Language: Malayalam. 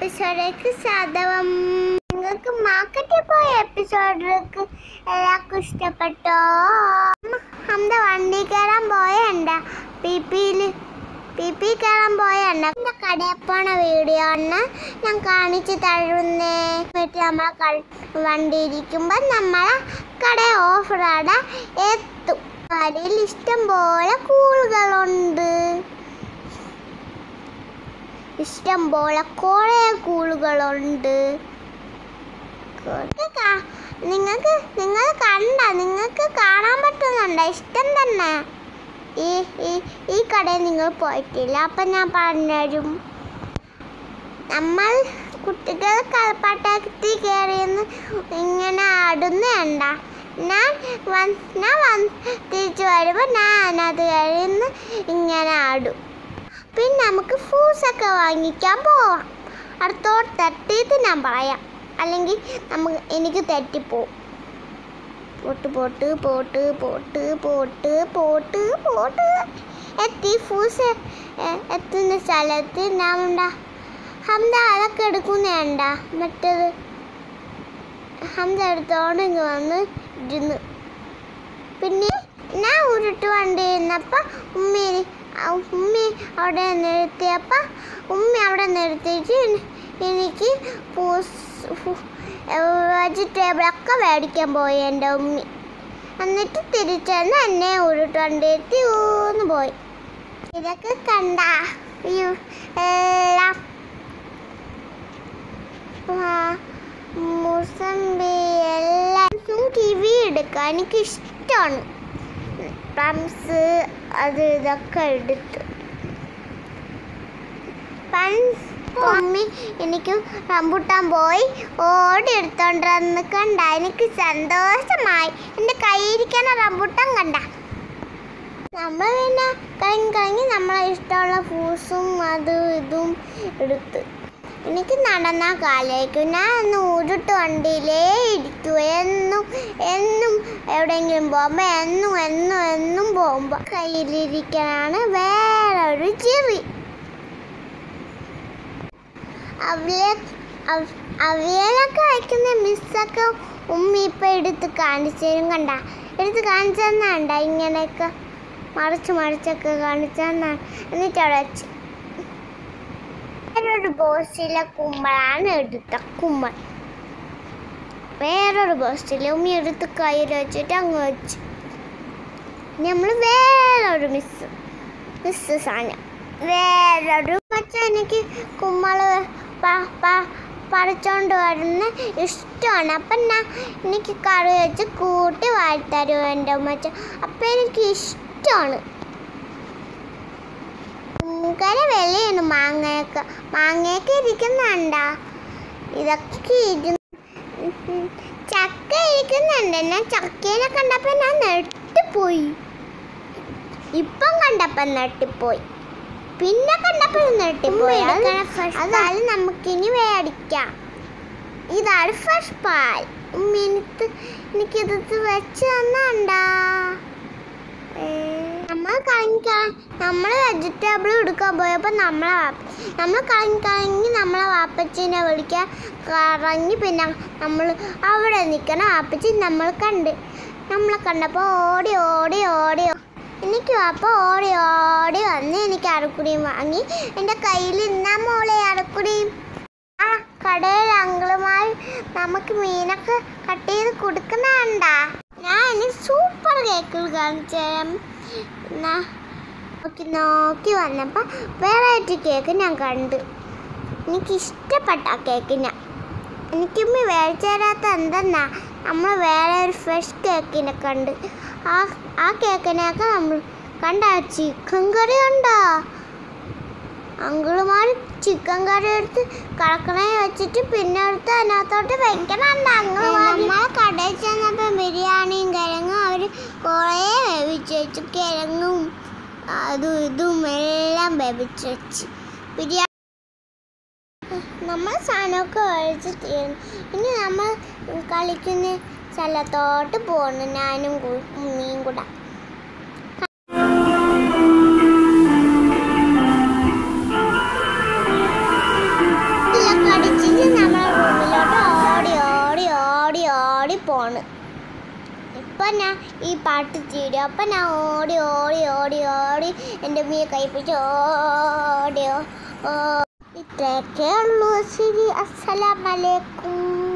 എപ്പിസോഡിലേക്ക് സ്വാഗതം നിങ്ങൾക്ക് മാർക്കറ്റിൽ പോയ എപ്പിസോഡിലേക്ക് എല്ലാവർക്കും ഇഷ്ടപ്പെട്ടോ നമ്മുടെ വണ്ടി കയറാൻ പോയണ്ട പി പിയിൽ പി പി കയറാൻ പോയണ്ട എൻ്റെ കടയിൽ പോണ വീഡിയോ ആണ് ഞാൻ കാണിച്ചു തരുന്നേ എന്നിട്ട് നമ്മളെ ക- വണ്ടി ഇരിക്കുമ്പോൾ നമ്മളെ കട ഓഫറാടെ എത്തും കടയിൽ ഇഷ്ടം പോലെ കൂളുകളുണ്ട് ഇഷ്ടം പോലെ കുറേ കൂളുകളുണ്ട് കുറേ കാ- നിങ്ങൾക്ക് നിങ്ങൾ കണ്ട നിങ്ങൾക്ക് കാണാൻ പറ്റുന്നുണ്ട് ഇഷ്ടം തന്നെ ഈ ഈ ഈ കടയിൽ നിങ്ങൾ പോയിട്ടില്ല അപ്പം ഞാൻ പറഞ്ഞുതരും നമ്മൾ കുട്ടികൾ കളിപ്പാട്ടത്തിൽ കയറിയെന്ന് ഇങ്ങനെ ആടുന്നുണ്ട ഞാൻ വന്ന് ഞാൻ വന്ന് തിരിച്ചു വരുമ്പോൾ ഞാൻ അത് കഴിയുന്ന ഇങ്ങനെ ആടും പിന്നെ നമുക്ക് ഫൂസൊക്കെ വാങ്ങിക്കാൻ പോവാം അടുത്തോട്ട് തട്ടിയിട്ട് ഞാൻ പറയാം അല്ലെങ്കിൽ നമുക്ക് എനിക്ക് തെറ്റിപ്പോവും പോട്ട് പോട്ട് പോട്ട് പോട്ട് പോട്ട് പോട്ട് പോട്ട് എത്തി ഫൂസ് എ- എത്തുന്ന സ്ഥലത്ത് ഞാൻ ഉണ്ടാ ഹംദ അതൊക്കെ എടുക്കുന്നേണ്ട മറ്റേത് ഹംദ എടുത്തോണ്ട് ഇങ്ങ് വന്ന് ഇരുന്ന് പിന്നെ ഞാൻ ഉരുട്ട് വണ്ടി ഇരുന്നപ്പോൾ ഉമ്മി ഉമ്മി അവിടെ നിർത്തിയപ്പോൾ ഉമ്മി അവിടെ നിർത്തിയിട്ട് എനി- എനിക്ക് വെജിറ്റബിളൊക്കെ മേടിക്കാൻ പോയി എൻ്റെ ഉമ്മി എന്നിട്ട് തിരിച്ചെന്ന് എന്നെ ഉരുട്ട് വണ്ടി എത്തി ഊന്ന് പോയി ഇതൊക്കെ കണ്ട അയ്യോ എല്ലാം ആ, മുസമ്പി എല്ലാവർക്കും കിവി എടുക്കാം എനിക്ക് ഇഷ്ടമാണ് പ്ലംസ് അത് ഇതൊക്കെ എടുത്ത് പണ്ട് മമ്മി എനിക്ക് റംബുട്ടാൻ പോയി ഓടി എടുത്തോണ്ടിരുന്ന് കണ്ട എനിക്ക് സന്തോഷമായി എൻ്റെ കയ്യിരിക്കണ റംബുട്ടാൻ കണ്ട നമ്മൾ പിന്നെ കഴിഞ്ഞ് കഴിഞ്ഞ് നമ്മളെ ഇഷ്ടമുള്ള ഫ്രൂട്ട്സും അതും ഇതും എടുത്ത് എനിക്ക് നടന്ന കാലേക്കും ഞാൻ ഒന്ന് ഊരിട്ട് വണ്ടിയിലേ ഇരിക്കൂ എന്നും എന്നും എവിടെയെങ്കിലും പോകുമ്പോൾ എന്നും എന്നും എന്നും പോകുമ്പോൾ കയ്യിലിരിക്കാനാണ് വേറൊരു ചിറി അവിയ അവ- അവിയലൊക്കെ വയ്ക്കുന്ന മിസ്സൊക്കെ ഉമ്മ ഇപ്പം എടുത്ത് കാണിച്ചു തരും കണ്ട എടുത്ത് കാണിച്ചു തന്നാണ്ട ഇങ്ങനെയൊക്കെ മറിച്ച് മറിച്ചൊക്കെ കാണിച്ചു തന്നാണ് എന്നിട്ട് അവിടെ വെച്ച് വേറൊരു ബോക്സിലെ കുമ്പളാണ് എടുത്ത കുമ്പൾ വേറൊരു ബോക്സിൽ ഉമ്മി എടുത്ത് കയ്യിൽ വെച്ചിട്ട് അങ്ങ് വെച്ചു നമ്മൾ വേറൊരു മിസ് മിസ് സാധനം വേറൊരു മച്ച എനിക്ക് കുമ്മള് പ- പ- പറിച്ചോണ്ട് വരുന്ന ഇഷ്ടമാണ് അപ്പം ഞാൻ എനിക്ക് കറി വെച്ച് കൂട്ടി വാഴ്ത്തരും എൻ്റെ ഉമ്മച്ച അപ്പം എനിക്ക് ഇഷ്ടമാണ് ഭയങ്കര വിലയാണ് മാങ്ങയൊക്കെ മാങ്ങയൊക്കെ ഇരിക്കുന്നുണ്ട ഇതൊക്കെ ഇരുന്ന് ചക്ക ഇരിക്കുന്നുണ്ട് ഞാൻ ചക്കേനെ കണ്ടപ്പോൾ ഞാൻ നെട്ടിപ്പോയി ഇപ്പം കണ്ടപ്പോൾ നെട്ടിപ്പോയി പിന്നെ കണ്ടപ്പോൾ നെട്ടിപ്പോയി അതാണ് നമുക്കിനി മേടിക്കാം ഇതാണ് ഫ്രഷ് പാൽ മിനിറ്റ് എനിക്കിത് വെച്ച് തന്നാണ്ടാ നമ്മൾ കളഞ്ഞ നമ്മൾ വെജിറ്റബിൾ എടുക്കാൻ പോയപ്പോൾ നമ്മളെ വാപ്പ നമ്മൾ കളഞ്ഞ് കളഞ്ഞ് നമ്മളെ വാപ്പച്ചീനെ വിളിക്കാൻ കറങ്ങി പിന്നെ നമ്മൾ അവിടെ നിൽക്കണ വാപ്പച്ചി നമ്മൾ കണ്ട് നമ്മളെ കണ്ടപ്പോൾ ഓടി ഓടി ഓടി എനിക്ക് വാപ്പ ഓടി ഓടി വന്ന് എനിക്ക് അരക്കുടിയും വാങ്ങി എൻ്റെ കയ്യിൽ ഇന്നാ മോളെ അരക്കുടിയും ആ കടയിൽ അങ്കിളുമാർ നമുക്ക് മീനൊക്കെ കട്ട് ചെയ്ത് കൊടുക്കുന്നതാണ്ടാ ഞാൻ ഇനി സൂപ്പർ കേക്കുകൾ കാണിച്ചു തരാം എന്നാ, നോക്കി നോക്കി വന്നപ്പോൾ വെറൈറ്റി കേക്ക് ഞാൻ കണ്ടു എനിക്ക് ഇഷ്ടപ്പെട്ട ആ കേക്കിനെ എനിക്കുമ്മ മേടിച്ചു തരാത്ത എന്തെന്നാ നമ്മൾ വേറെ ഒരു ഫ്രഷ് കേക്കിനെ കണ്ട് ആ ആ കേക്കിനെയൊക്കെ നമ്മൾ കണ്ട ചിക്കൻ കറി കണ്ടോ അങ്കിളുമാർ ചിക്കൻ കറി എടുത്ത് കളക്കണേ വെച്ചിട്ട് പിന്നെ എടുത്ത് അതിനകത്തോട്ട് വെക്കണുണ്ട് അങ്കിളുമാർ നമ്മളെ കടയിൽ ചെന്നപ്പോൾ ബിരിയാണിയും കിഴങ്ങും അവർ കുറേ വേവിച്ച് വെച്ചു കിഴങ്ങും അതും ഇതും എല്ലാം വേവിച്ച് വെച്ച് ബിരിയാണി നമ്മൾ സാധനമൊക്കെ കഴിച്ച് തീർന്നു ഇനി നമ്മൾ കളിക്കുന്ന സ്ഥലത്തോട്ട് പോകണം ഞാനും കൂ- ഉമ്മിയും കൂടെ ഇല്ല, ഫോണ് ഇപ്പൊ ഞാൻ ഈ പാട്ട് ചെയ്തു അപ്പൊ ഞാൻ ഓടി ഓടി ഓടി ഓടി എൻ്റെ ഉമ്മയെ കൈപ്പിടിച്ച് ഓടിയോ ഓ ഇത്രയൊക്കെ ഉള്ളൂ ശരി അസ്സലാമലൈക്കും